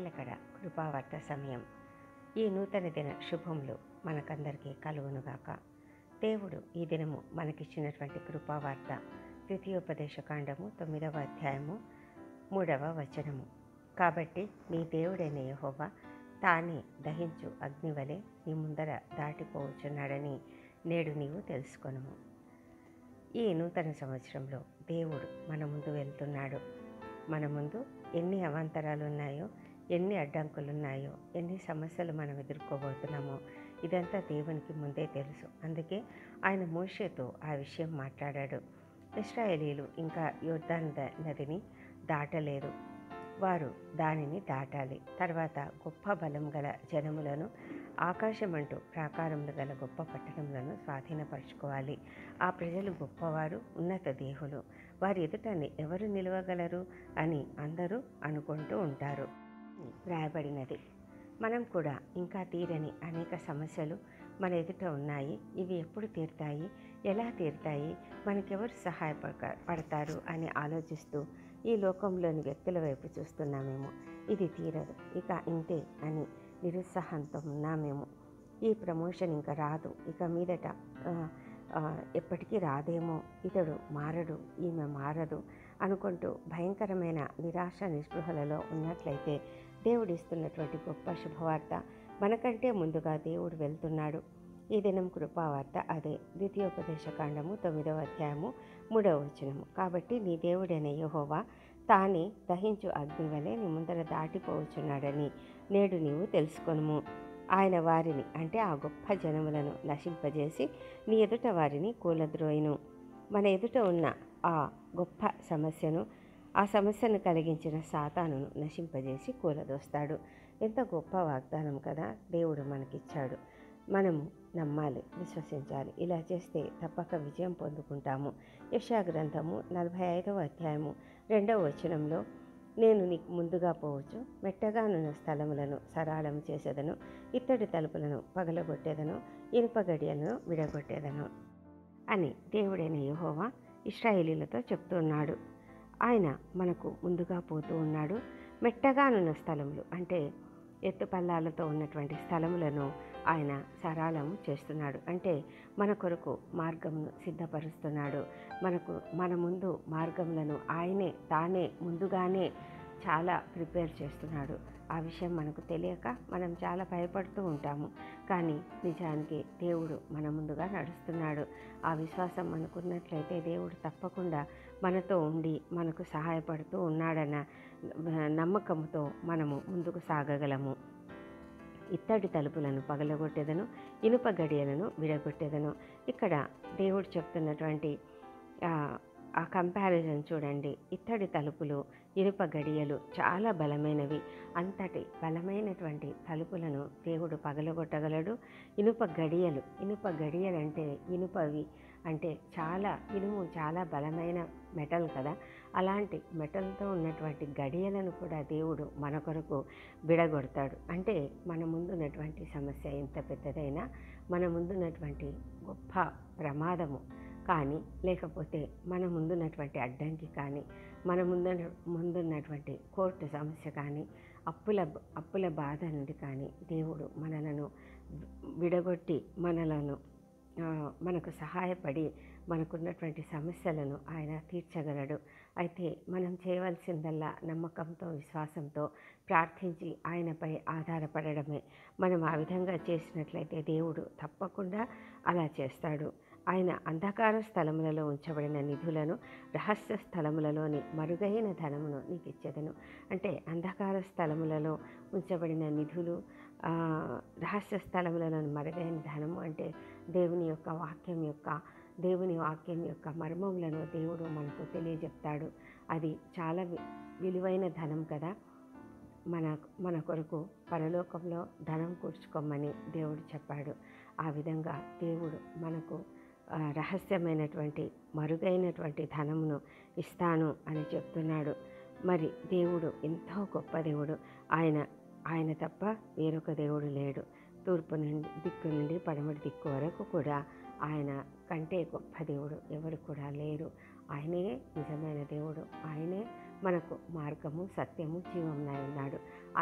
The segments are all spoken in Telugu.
నిలకడ కృపావర్త సమయం ఈ నూతన దిన శుభములు మనకందరికీ కలుగునుగాక దేవుడు ఈ దినము మనకిచ్చినటువంటి కృపావార్త ద్వితీయోపదేశ కాండము తొమ్మిదవ అధ్యాయము మూడవ వచనము కాబట్టి నీ దేవుడైన యెహోవా తానే దహించు అగ్నివలె నీ ముందర దాటిపోవచ్చున్నాడని నేడు నీవు తెలుసుకొనుము ఈ నూతన సంవత్సరంలో దేవుడు మన ముందు వెళ్తున్నాడు మన ముందు ఎన్ని అవాంతరాలు ఉన్నాయో ఎన్ని అడ్డంకులు ఉన్నాయో ఎన్ని సమస్యలు మనం ఎదుర్కోబోతున్నామో ఇదంతా దేవునికి ముందే తెలుసు అందుకే ఆయన మోషేతో ఆ విషయం మాట్లాడాడు ఇస్రాయేలీలు ఇంకా యోర్దాన్ ద- నదిని దాటలేరు వారు దానిని దాటాలి తర్వాత గొప్ప బలం గల జనములను ఆకాశమంటూ ప్రాకారములు గల గొప్ప పట్టణములను స్వాధీనపరచుకోవాలి ఆ ప్రజలు గొప్పవారు ఉన్నత దేహులు వారి ఎదుట ని- ఎవరు నిలవగలరు అని అందరూ అనుకుంటూ ఉంటారు వ్రాయబడినది మనం కూడా ఇంకా తీరని అనేక సమస్యలు మన ఎదుట ఉన్నాయి ఇవి ఎప్పుడు తీరుతాయి ఎలా తీరుతాయి మనకెవరు సహాయపడ పడతారు అని ఆలోచిస్తూ ఈ లోకంలోని వ్యక్తుల వైపు చూస్తున్నామేమో ఇది తీరదు ఇక ఇంతే అని నిరుత్సాహంతో ఉన్నామేమో ఈ ప్రమోషన్ ఇంకా రాదు ఇక మీదట ఆ, ఆ, ఎప్పటికీ రాదేమో ఇతడు మారడు ఈమె మారదు అనుకుంటూ భయంకరమైన నిరాశ నిస్పృహలలో ఉన్నట్లయితే దేవుడు ఇస్తున్నటువంటి గొప్ప శుభవార్త మనకంటే ముందుగా దేవుడు వెళ్తున్నాడు ఈ దినం కృపావార్త అదే ద్వితీయోపదేశ కాండము తొమ్మిదవ అధ్యాయము మూడవ వచనము కాబట్టి నీ దేవుడైన యెహోవా తానే దహించు అగ్ని వలె నీ ముందర దాటిపోవచ్చున్నాడని నేడు నీవు తెలుసుకొనుము ఆయన వారిని అంటే ఆ గొప్ప జనములను నశింపజేసి నీ ఎదుట వారిని కూలద్రోయిను మన ఎదుట ఉన్న ఆ గొప్ప సమస్యను ఆ సమస్యను కలిగించిన సాతానును నశింపజేసి కూలదోస్తాడు ఎంత గొప్ప వాగ్దానం కదా దేవుడు మనకిచ్చాడు మనము నమ్మాలి విశ్వసించాలి ఇలా చేస్తే తప్పక విజయం పొందుకుంటాము యశా గ్రంథము నలభై ఐదవ అధ్యాయము రెండవ వచనంలో నేను నీకు ముందుగా పోవచ్చు మెట్టగానున్న స్థలములను సరాళం చేసేదను ఇత్తడి తలుపులను పగలగొట్టేదను ఇనుప గడియలను విడగొట్టేదను అని దేవుడైన యెహోవా ఇస్రాయేలీలతో చెప్తున్నాడు ఆయన మనకు ముందుగా పోతూ ఉన్నాడు మెట్టగానున్న స్థలములు అంటే ఎత్తుపల్లాలతో ఉన్నటువంటి స్థలములను ఆయన సరాళము చేస్తున్నాడు అంటే మన కొరకు మార్గంను సిద్ధపరుస్తున్నాడు మనకు మన ముందు మార్గములను ఆయనే తానే ముందుగానే చాలా ప్రిపేర్ చేస్తున్నాడు ఆ విషయం మనకు తెలియక మనం చాలా భయపడుతూ ఉంటాము కానీ నిజానికి దేవుడు మన ముందుగా నడుస్తున్నాడు ఆ విశ్వాసం మనకున్నట్లయితే దేవుడు తప్పకుండా మనతో ఉండి మనకు సహాయపడుతూ ఉన్నాడన్న నమ్మకంతో మనము ముందుకు సాగగలము ఇత్తడి తలుపులను పగలగొట్టేదను ఇనుప గడియలను విడగొట్టేదను ఇక్కడ దేవుడు చెప్తున్నటువంటి ఆ, ఆ కంపారిజన్ చూడండి ఇత్తడి తలుపులు ఇనుప గడియలు చాలా బలమైనవి అంతటి బలమైనటువంటి తలుపులను దేవుడు పగలగొట్టగలడు ఇనుప గడియలు ఇనుప గడియలు అంటే ఇనుపవి అంటే చాలా ఇనుము చాలా బలమైన మెటల్ కదా అలాంటి మెటల్తో ఉన్నటువంటి గడియలను కూడా దేవుడు మన కొరకు విడగొడతాడు అంటే మన ముందున్నటువంటి సమస్య ఎంత పెద్దదైనా మన ముందున్నటువంటి గొప్ప ప్రమాదము కానీ లేకపోతే మన ముందున్నటువంటి అడ్డంకి కానీ మన ముందు ముందున్నటువంటి కోర్టు సమస్య కానీ అప్పుల అప్పుల బాధ నుండి కానీ దేవుడు మనలను విడగొట్టి మనలను ఆ, మనకు సహాయపడి మనకున్నటువంటి సమస్యలను ఆయన తీర్చగలడు అయితే మనం చేయవలసిందల్లా నమ్మకంతో విశ్వాసంతో ప్రార్థించి ఆయనపై ఆధారపడడమే మనం ఆ విధంగా చేసినట్లయితే దేవుడు తప్పకుండా అలా చేస్తాడు ఆయన అంధకార స్థలములలో ఉంచబడిన నిధులను రహస్య స్థలములలోని మరుగైన ధనమును నీకు ఇచ్చేదను అంటే అంధకార స్థలములలో ఉంచబడిన నిధులు ఆ, రహస్య స్థలములలోని మరుగైన ధనము అంటే దేవుని యొక్క వాక్యం యొక్క దేవుని వాక్యం యొక్క మర్మములను దేవుడు మనకు తెలియజెప్తాడు అది చాలా వి- విలువైన ధనం కదా మన మన కొరకు పరలోకంలో ధనం కూర్చుకోమని దేవుడు చెప్పాడు ఆ విధంగా దేవుడు మనకు ఆ, రహస్యమైనటువంటి మరుగైనటువంటి ధనమును ఇస్తాను అని చెప్తున్నాడు మరి దేవుడు ఎంతో గొప్ప దేవుడు ఆయన ఆయన తప్ప వేరొక దేవుడు లేడు తూర్పు నుండి దిక్కు నుండి పడమటి దిక్కు వరకు కూడా ఆయన కంటే గొప్ప దేవుడు ఎవరు కూడా లేరు ఆయనే నిజమైన దేవుడు ఆయనే మనకు మార్గము సత్యము జీవమునై ఉన్నాడు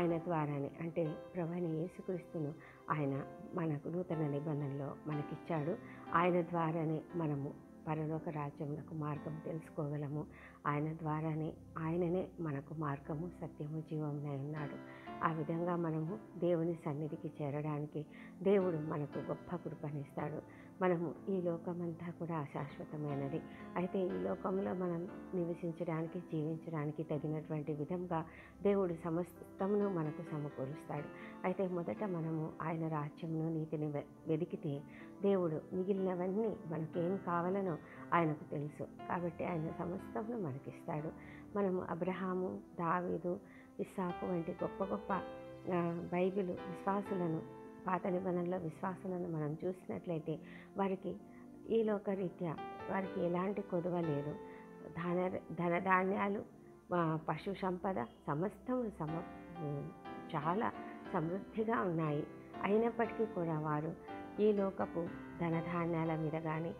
ఆయన ద్వారానే అంటే ప్రభుని యేసుక్రీస్తును ఆయన మనకు నూతన నిబంధనలో మనకిచ్చాడు ఆయన ద్వారానే మనము పరలోక రాజ్యమునకు మార్గం తెలుసుకోగలము ఆయన ద్వారానే ఆయననే మనకు మార్గము సత్యము జీవమునై ఉన్నాడు ఆ విధంగా మనము దేవుని సన్నిధికి చేరడానికి దేవుడు మనకు గొప్ప కృపనిస్తాడు మనము ఈ లోకమంతా కూడా అశాశ్వతమైనది అయితే ఈ లోకంలో మనం నివసించడానికి జీవించడానికి తగినటువంటి విధంగా దేవుడు సమస్తమును మనకు సమకూరుస్తాడు అయితే మొదట మనము ఆయన రాజ్యమును నీతిని వె- వెదికితే దేవుడు మిగిలినవన్నీ మనకేం కావాలనో ఆయనకు తెలుసు కాబట్టి ఆయన సమస్తమును మనకిస్తాడు మనము అబ్రహాము దావీదు ఇస్సాకు వంటి గొప్ప గొప్ప ఆ, బైబిల్ విశ్వాసులను పాత నిబంధనల విశ్వాసులను మనం చూసినట్లయితే వారికి ఈ లోకరీత్యా వారికి ఎలాంటి కొదువ లేదు ధన ధనధాన్యాలు ఆ, పశు సంపద సమస్తము సమ ఉమ్, చాలా సమృద్ధిగా ఉన్నాయి అయినప్పటికీ కూడా వారు ఈ లోకపు ధనధాన్యాల మీద కానీ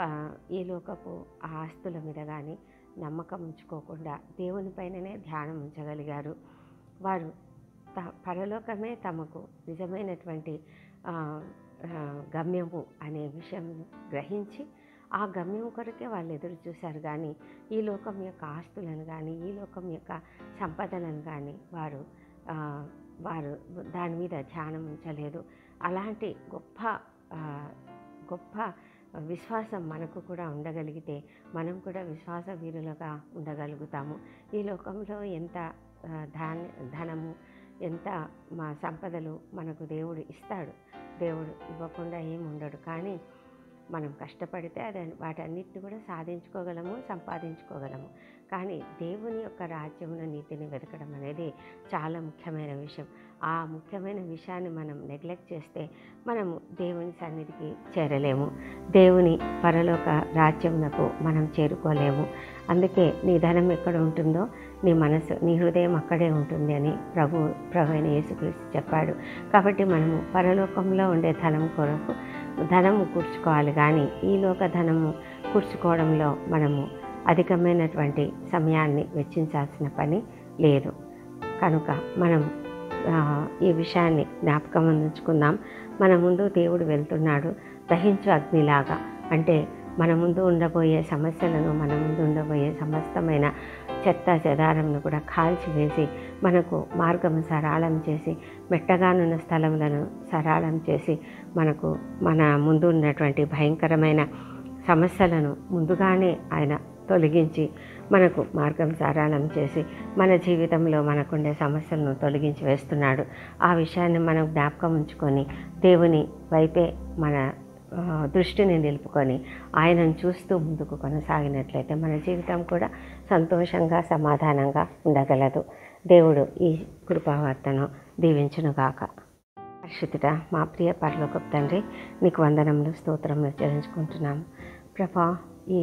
ఈ లోకపు ఆస్తుల మీద కానీ నమ్మకం ఉంచుకోకుండా దేవునిపైననే ధ్యానం ఉంచగలిగారు వారు త పరలోకమే తమకు నిజమైనటువంటి ఆ, ఆ, గమ్యము అనే విషయం గ్రహించి ఆ గమ్యం కొరకే వాళ్ళు ఎదురు చూశారు కానీ ఈ లోకం యొక్క ఆస్తులను కానీ ఈ లోకం యొక్క సంపదలను కానీ వారు ఆ, వారు దాని మీద ధ్యానం ఉంచలేదు అలాంటి గొప్ప ఆ, గొప్ప విశ్వాసం మనకు కూడా ఉండగలిగితే మనం కూడా విశ్వాస వీరులుగా ఉండగలుగుతాము ఈ లోకంలో ఎంత ఆ, ధాన్య ధనము ఎంత మా సంపదలు మనకు దేవుడు ఇస్తాడు దేవుడు ఇవ్వకుండా ఏమి ఉండడు కానీ మనం కష్టపడితే అది వాటన్నిటిని కూడా సాధించుకోగలము సంపాదించుకోగలము కానీ దేవుని యొక్క రాజ్యమును నీతిని వెతకడం అనేది చాలా ముఖ్యమైన విషయం ఆ ముఖ్యమైన విషయాన్ని మనం నెగ్లెక్ట్ చేస్తే మనము దేవుని సన్నిధికి చేరలేము దేవుని పరలోక రాజ్యమునకు మనం చేరుకోలేము అందుకే నీ ధనం ఎక్కడ ఉంటుందో నీ మనసు నీ హృదయం అక్కడే ఉంటుంది అని ప్రభు ప్రభు అయిన యేసుక్రీస్తు చెప్పాడు కాబట్టి మనము పరలోకంలో ఉండే ధనం కొరకు ధనము కూర్చుకోవాలి కానీ ఈ లోక ధనము కూర్చుకోవడంలో మనము అధికమైనటువంటి సమయాన్ని వెచ్చించాల్సిన పని లేదు కనుక మనం ఆ, ఈ విషయాన్ని జ్ఞాపకం ఉంచుకుందాం మన ముందు దేవుడు వెళ్తున్నాడు దహించు అగ్నిలాగా అంటే మన ముందు ఉండబోయే సమస్యలను మన ముందు ఉండబోయే సమస్తమైన చెత్త చెదారంను కూడా కాల్చివేసి మనకు మార్గం సరళం చేసి మెట్టగానున్న స్థలములను సరళం చేసి మనకు మన ముందు ఉన్నటువంటి భయంకరమైన సమస్యలను ముందుగానే ఆయన తొలగించి మనకు మార్గం సరళం చేసి మన జీవితంలో మనకుండే సమస్యలను తొలగించి వేస్తున్నాడు ఆ విషయాన్ని మనం జ్ఞాపకం ఉంచుకొని దేవుని వైపే మన ఆ, దృష్టిని నిలుపుకొని ఆయనను చూస్తూ ముందుకు కొనసాగినట్లయితే మన జీవితం కూడా సంతోషంగా సమాధానంగా ఉండగలదు దేవుడు ఈ కృపావార్తను దీవించునుగాక పరిశుద్ధుడ మా ప్రియ పరలోకపు తండ్రి నీకు వందనములు స్తోత్రములు చెల్లించుకుంటున్నాము ప్రభా ఈ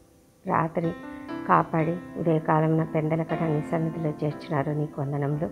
రాత్రి కాపాడి ఉదయకాలంలో పెందలకడ నీ సన్నిధిలో చేర్చినారు నీకు వందనములు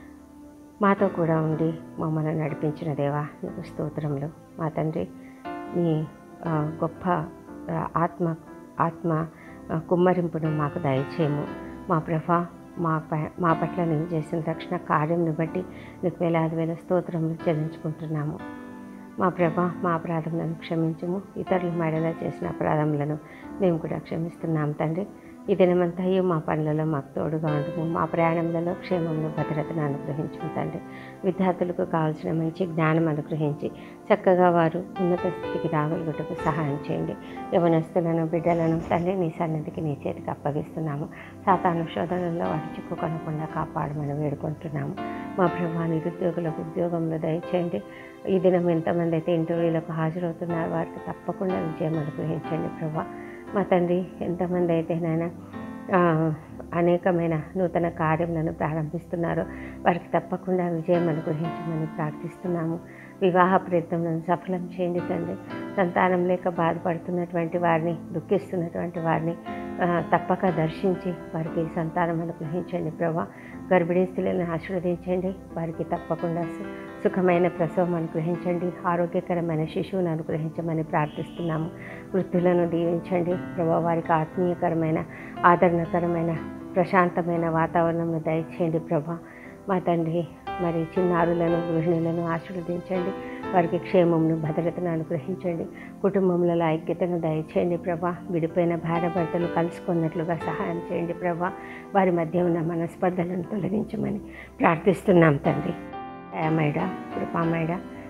మాతో కూడా ఉండి మమ్మల్ని నడిపించిన దేవా నీకు స్తోత్రములు మా తండ్రి నీ ఆ, గొప్ప ఆ, ఆత్మ ఆత్మ ఆ, కుమ్మరింపును మాకు దయచేయము మా ప్రభా మా ప- మా పట్ల నువ్వు చేసిన రక్షణ కార్యంని బట్టి నీకు వేలాది వేల స్తోత్రములు చెల్లించుకుంటున్నాము మా ప్రభ మా అపరాధములను క్షమించము ఇతరుల మెడలో చేసిన అపరాధములను మేము కూడా క్షమిస్తున్నాం తండ్రి ఈ దినమంతయు మా పనులలో మాకు తోడుగా ఉండము మా ప్రయాణంలో క్షేమంలో భద్రతను అనుగ్రహించము తండ్రి విద్యార్థులకు కావాల్సిన మంచి జ్ఞానం అనుగ్రహించి చక్కగా వారు ఉన్నత స్థితికి రాగలుగుటకు సహాయం చేయండి యవనస్తులను బిడ్డలను తండ్రి నీ సన్నిధికి నీ చేతికి అప్పగిస్తున్నాము సాతాను శోధనల్లో వారు చిక్కుకొనకుండా కాపాడమని వేడుకుంటున్నాము మా ప్రభా నిరుద్యోగులకు ఉద్యోగంలో దయచేయండి ఈ దినం ఎంతమంది అయితే ఇంటర్వ్యూలకు హాజరవుతున్నారో వారికి తప్పకుండా విజయం అనుగ్రహించండి ప్రభా మా తండ్రి ఎంతమంది అయితే నాయన ఆ, అనేకమైన నూతన కార్యములను ప్రారంభిస్తున్నారో వారికి తప్పకుండా విజయం అనుగ్రహించమని ప్రార్థిస్తున్నాము వివాహ ప్రయత్నం సఫలం చేయండి తండ్రి సంతానం లేక బాధపడుతున్నటువంటి వారిని దుఃఖిస్తున్నటువంటి వారిని ఆ, తప్పక దర్శించి వారికి సంతానం అనుగ్రహించండి ప్రభా గర్భిణీ స్త్రీలను ఆశీర్వదించండి వారికి తప్పకుండా సు- సుఖమైన ప్రసవం అనుగ్రహించండి ఆరోగ్యకరమైన శిశువును అనుగ్రహించమని ప్రార్థిస్తున్నాము వృద్ధులను దీవించండి ప్రభా వారికి ఆత్మీయకరమైన ఆదరణకరమైన ప్రశాంతమైన వాతావరణంను దయచేయండి ప్రభా మా తండ్రి మరి చిన్నారులను గృహిణులను ఆశీర్వదించండి వారికి క్షేమమును భద్రతను అనుగ్రహించండి కుటుంబంలో ఐక్యతను దయచేయండి ప్రభా విడిపోయిన భార్య భర్తలు కలుసుకున్నట్లుగా సహాయం చేయండి ప్రభా వారి మధ్య ఉన్న మనస్పర్ధలను తొలగించమని ప్రార్థిస్తున్నాం తండ్రి దయామైడ కృపామైడ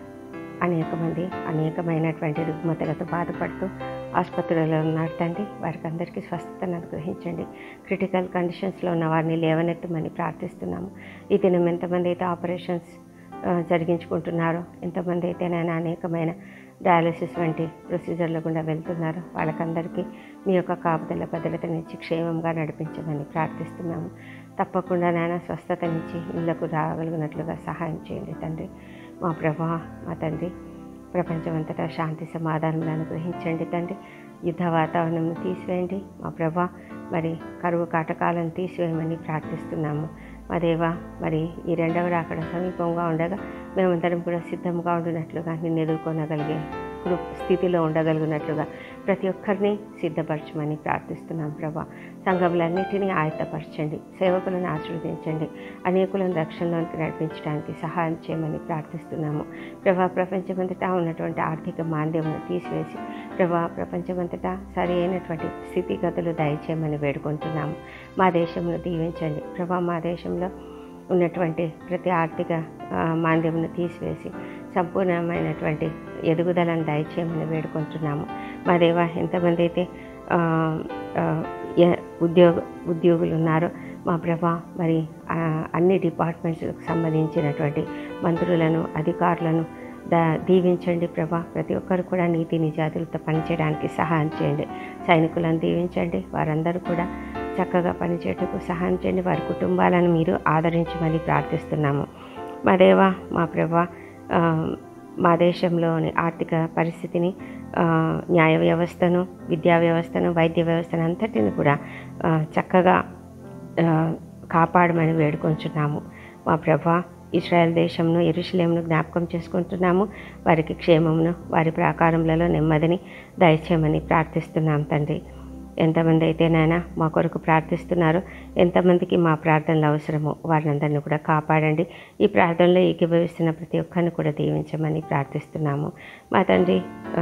అనేక మంది అనేకమైనటువంటి రుగ్మతలతో బాధపడుతూ ఆసుపత్రులలో ఉన్నారు తండ్రి వారికి అందరికీ స్వస్థతను అనుగ్రహించండి క్రిటికల్ కండిషన్స్లో ఉన్న వారిని లేవనెత్తమని ప్రార్థిస్తున్నాము ఈ దినం ఎంతమంది అయితే ఆపరేషన్స్ ఆ, జరిగించుకుంటున్నారో ఎంతమంది అయితే నేను అనేకమైన డయాలసిస్ వంటి ప్రొసీజర్ల గుండా వెళ్తున్నారో వాళ్ళకందరికీ మీ యొక్క కాపుదల భద్రతనిచ్చి క్షేమంగా నడిపించమని ప్రార్థిస్తున్నాము తప్పకుండా నాయన స్వస్థతనిచ్చి ఇళ్లకు రాగలిగినట్లుగా సహాయం చేయండి తండ్రి మా ప్రభా మా తండ్రి ప్రపంచమంతటా శాంతి సమాధానం అనుగ్రహించండి తండ్రి యుద్ధ వాతావరణం తీసివేయండి మా ప్రభా మరి కరువు కాటకాలను తీసివేయమని ప్రార్థిస్తున్నాము మా దేవా మరి ఈ రెండవ రాకడ సమీపంగా ఉండగా మేమందరం కూడా సిద్ధంగా ఉండినట్లుగా నిన్ను ఎదుర్కొనగలిగే కృ స్థితిలో ఉండగలిగినట్లుగా ప్రతి ఒక్కరిని సిద్ధపరచమని ప్రార్థిస్తున్నాం ప్రభా సంఘములన్నిటినీ ఆయత్తపరచండి సేవకులను ఆశీర్వదించండి అనేకులను రక్షణలోనికి నడిపించడానికి సహాయం చేయమని ప్రార్థిస్తున్నాము ప్రభా ప్రపంచమంతటా ఉన్నటువంటి ఆర్థిక మాంద్యమును తీసివేసి ప్రభా ప్రపంచమంతటా సరి అయినటువంటి స్థితిగతులు దయచేయమని వేడుకుంటున్నాము మా దేశంలో దీవించండి ప్రభా మా దేశంలో ఉన్నటువంటి ప్రతి ఆర్థిక ఆ, మాంద్యమును తీసివేసి సంపూర్ణమైనటువంటి ఎదుగుదలను దయచేయమని వేడుకుంటున్నాము మా దేవ ఎంతమంది అయితే ఆ, ఆ, ఎ- ఉద్యోగ ఉద్యోగులు ఉన్నారో మా ప్రభా మరి ఆ, అన్ని డిపార్ట్మెంట్స్కి సంబంధించినటువంటి మంత్రులను అధికారులను దా దీవించండి ప్రభా ప్రతి ఒక్కరు కూడా నీతి నిజాతులతో పనిచేయడానికి సహాయం చేయండి సైనికులను దీవించండి వారందరూ కూడా చక్కగా పనిచేయటకు సహాయం చేయండి వారి కుటుంబాలను మీరు ఆదరించమని ప్రార్థిస్తున్నాము మా దేవ మా ప్రభా ఆ, మా దేశంలోని ఆర్థిక పరిస్థితిని ఆ, న్యాయ వ్యవస్థను విద్యా వ్యవస్థను వైద్య వ్యవస్థను అంతటిని కూడా ఆ, చక్కగా ఆ, కాపాడమని వేడుకొంచున్నాము మా ప్రభా ఇస్రాయల్ దేశంను ఎరుషలేమును జ్ఞాపకం చేసుకుంటున్నాము వారికి క్షేమమును వారి ప్రాకారములలో నెమ్మదిని దయచేయమని ప్రార్థిస్తున్నాం తండ్రి ఎంతమంది అయితే నాయన మా కొరకు ప్రార్థిస్తున్నారో ఎంతమందికి మా ప్రార్థనలు అవసరమో వారినందరినీ కూడా కాపాడండి ఈ ప్రార్థనలో ఏకీభవిస్తున్న ప్రతి ఒక్కరిని కూడా దీవించమని ప్రార్థిస్తున్నాము మా తండ్రి ఆ,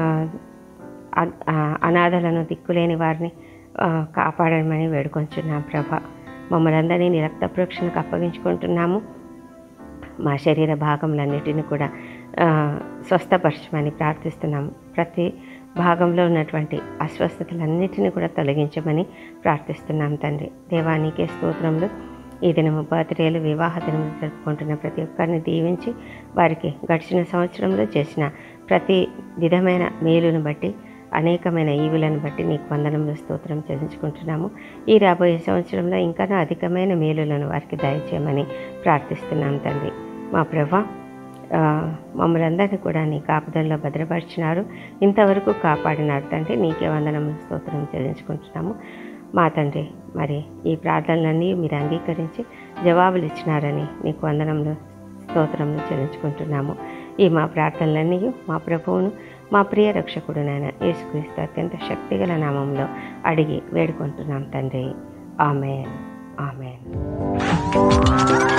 అ- ఆ, అనాథలను దిక్కులేని వారిని ఆ, కాపాడమని వేడుకొంచున్నాం ప్రభ మమ్మల్ని అందరినీ నీ రక్త ప్రోక్షణకు అప్పగించుకుంటున్నాము మా శరీర భాగములన్నిటిని కూడా ఆ, స్వస్థపరచమని ప్రార్థిస్తున్నాము ప్రతి భాగంలో ఉన్నటువంటి అస్వస్థతలన్నిటిని కూడా తొలగించమని ప్రార్థిస్తున్నాం తండ్రి దేవానికే స్తోత్రములు ఈ దినము బర్త్డేలు వివాహ దినములు జరుపుకుంటున్న ప్రతి ఒక్కరిని దీవించి వారికి గడిచిన సంవత్సరంలో చేసిన ప్రతి విధమైన మేలును బట్టి అనేకమైన ఈవులను బట్టి నీకు వందనములు స్తోత్రం చెల్లించుకుంటున్నాము ఈ రాబోయే సంవత్సరంలో ఇంకా అధికమైన మేలులను వారికి దయచేయమని ప్రార్థిస్తున్నాం తండ్రి మా ప్రభా ఆ, మమ్మల్ని అందరినీ కూడా నీ కాపుదల్లో భద్రపరిచినారు ఇంతవరకు కాపాడినారు తండ్రి నీకే వందనములు స్తోత్రం చెల్లించుకుంటున్నాము మా తండ్రి మరి ఈ ప్రార్థనలన్నీ మీరు అంగీకరించి జవాబులు ఇచ్చినారని నీకు వందనములు స్తోత్రములు చెల్లించుకుంటున్నాము ఈ మా ప్రార్థనలన్నీ మా ప్రభువును మా ప్రియ రక్షకుడు నాయన యేసుక్రీస్తు అత్యంత శక్తిగల నామంలో అడిగి వేడుకుంటున్నాం తండ్రి ఆమెన్ ఆమెన్